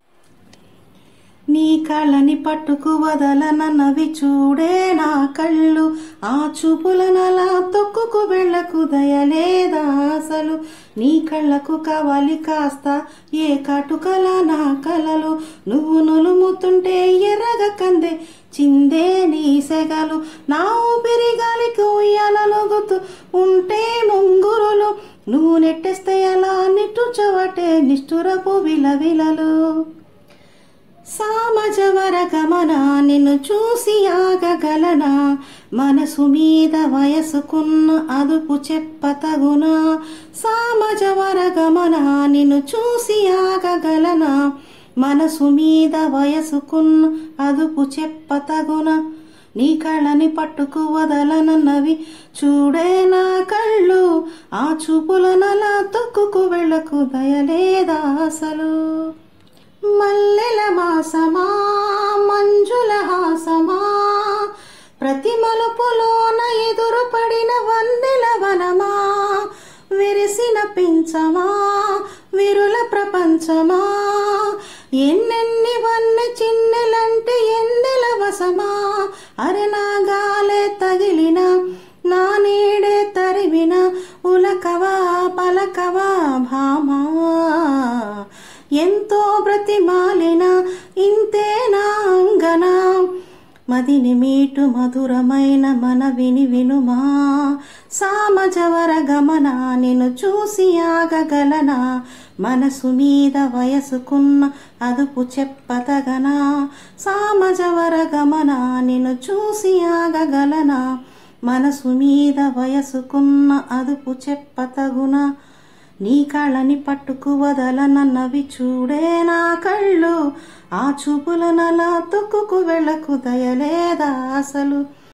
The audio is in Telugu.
నీ కళ్ళని పట్టుకు వదలనన్నవి చూడే నా కళ్ళు ఆ చూపులనలా తొక్కుకు వెళ్ళకు దయలేదా అసలు నీ కళ్ళకు కావాలి కాస్త ఏ కాటుకల నా కలలు నువ్వు నులుముతుంటే ఎర్రగ కందే చిందే నీ సెగలు నా ఊపిరి గాలికి ఉయ్యాలలోగుతూ ఉంటే ముంగురులు నువ్వు నెట్టేస్తే అలా నిట్టుచవటే నిష్ఠురపు విలవిలలు సామజవర గమన నిన్ను చూసి ఆగగలనా మనసు మీద వయసుకున్న అదుపు చెప్పతగునా సామజవర గమన నిన్ను చూసి ఆగగలనా మనసు మీద వయసుకున్న అదుపు చెప్పతగునా నీ కళ్ళని పట్టుకు వదలనన్నవి చూడే నా కళ్ళు ఆ చూపులనలా తొక్కుకు వెళ్ళకు దయలేదా అసలు మల్లెల మాసమా మంజుల హాసమా ప్రతి మలుపులోన ఎదురు పడిన వందెల వనమా విరిసిన పించమా విరుల ప్రపంచమా ఎన్నెన్ని వన్న చిన్నెలంటే ఎన్నెల వసమా అరె నా గాలే తగిలిన నా నీడే తరివిన ఉలకవా పలకవా భామా ఎంతో బ్రతిమాలిన ఇంతేనా అంగనా మదిని మీటు మధురమైన మన విని వినుమా సామజవర గమన నిన్ను చూసి ఆగగలనా మనసు మీద వయసుకున్న అదుపు చెప్పతగనా సామజవర గమన నిన్ను చూసి ఆగగలనా మనసు మీద వయసుకున్న అదుపు చెప్పతగునా నీ కళ్ళని పట్టుకు వదలనన్నవి చూడే నా కళ్ళు ఆ చూపులనలా తొక్కుకు వెళ్ళకు దయలేదా అసలు